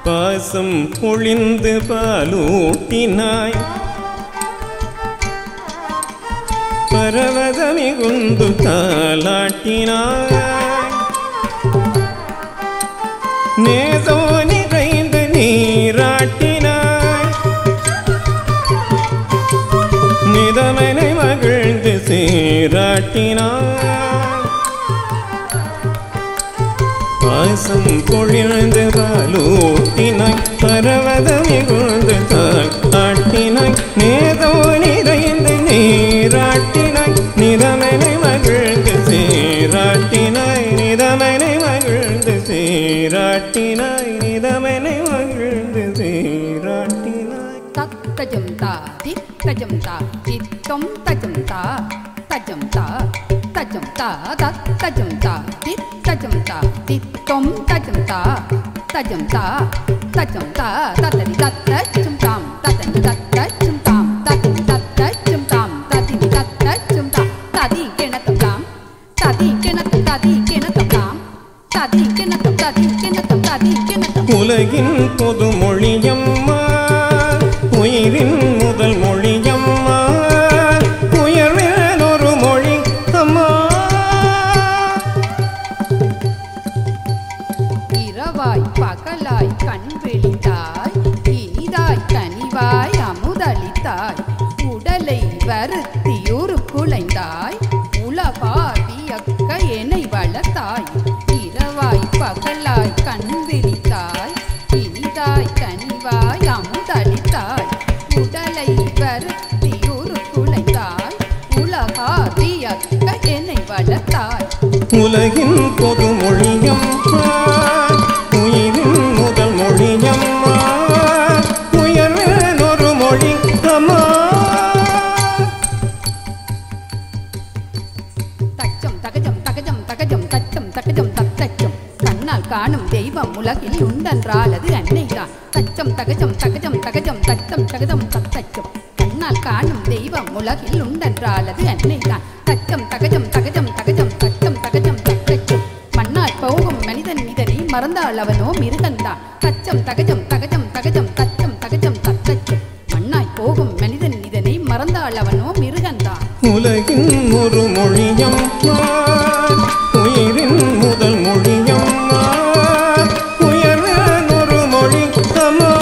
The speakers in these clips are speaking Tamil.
பாசம் பொழிந்து பாலூட்டினாய் பரவதமிகுந்து தாலாட்டினாய் நேதோ நிறைந்து நீராட்டினாய் நிதமனை மகிழ்ந்து சீராட்டினாய் பாசம் பொழிழ்ந்து பாலூட்டினாய் பரவதம் மிகுந்து தாய் ஆட்டினாய் நேதோ நிறைந்து நீராட்டினாய் நிதமனை மகிழ்ந்து சீராட்டினாய் நிதமனை மகிழ்ந்து சீராட்டினாய் நிதமனை மகிழ்ந்து சீராட்டினாய் தத்தஜம் தா தித்தஜம் தா தித்தம் தஜம் தா தஜம் தா தஜம் தா தத்தஜம் தா தித்தஜம் தா தித்தம் தஜம் தா தஜம் தா தஜம் தா தத்தரி தத்தஜம் தாம் தத்தனி தத்தஜம் தாம் தத்தனி தத்தஜம் தாம் தத்தினி தத்தஜம் தாம் ததி கிணத்தம் தாம் ததி கிணத்தம் ததி கிணத்தம் தாம் ததி கிணத்தம் ததி கிணத்தம் ததி கிணத்தம் உலகின் பொது மொழியம்மா உயிரின் முதல் மொழியம்மா உயர்வேல் ஒரு மொழி அம்மா இரவாய் பகலாய் கண் விழித்தாய் இனிதாய் கனிவாய் அமுதளித்தாய் உடலை வருத்தி ஒரு குலைந்தாய் உலகாவியக்க என்னை வளர்த்தாய் இரவாய் பகலாய் கண் விழித்தாய் இனிதாய் கனிவாய் அமுதளித்தாய் உடலை வருத்தி ஒரு குலைந்தாய் உலகாவியக்க என்னை வளர்த்தாய் உலகின் பொது மொழியம்மா உயிரின் முதல் மொழியம்மா உயர்வேல் ஒரு மொழி அம்மா தச்சம் தகஜம் தகஜம் தகஜம் தச்சம் தகஜம் தத்தச்சம் கண்ணால் காணும் தெய்வம் உலகில் உண்டென்றால் அது அன்னைதான் தச்சம் தகஜம் தகஜம் தகஜம் தச்சம் தகஜம் தத்தச்சம் கண்ணால் காணும் தெய்வம் உலகில் உண்டென்றால் அது அன்னைதான் தச்சம் தகஜம் தகஜம் தகஜம் தச்சம் தகஜம் தத்தச்சம் மண்ணால் போகும் மனிதன் இதனை மறந்தால் அவனோ மிருகந்தான் தச்சம் தகஜம் தகஜம் தகஜம் தச்சம் தகஜம் தத்தச்சம் மண்ணாய் போகும் மனிதன் இதனை மறந்தால் அவனோ மிருகந்தான் உலகின் ஒரு மொழியம்மா உயிரின் முதல் மொழியம்மா உயர்வேல் ஒரு மொழி அம்மா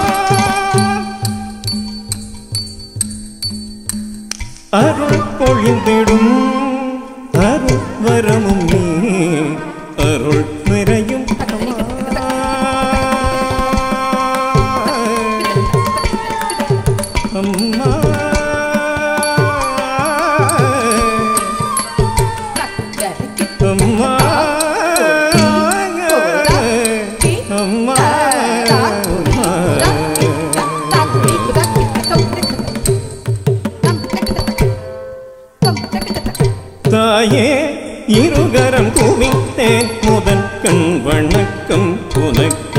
அருள் பொழிந்திடும் அருள் வரமும் நீ அருள் நிறையும் அம்மா அம்மா அம்மா தாயே இருகரம் குவித்தேன் முதன் கண் வணக்கம் உனக்கு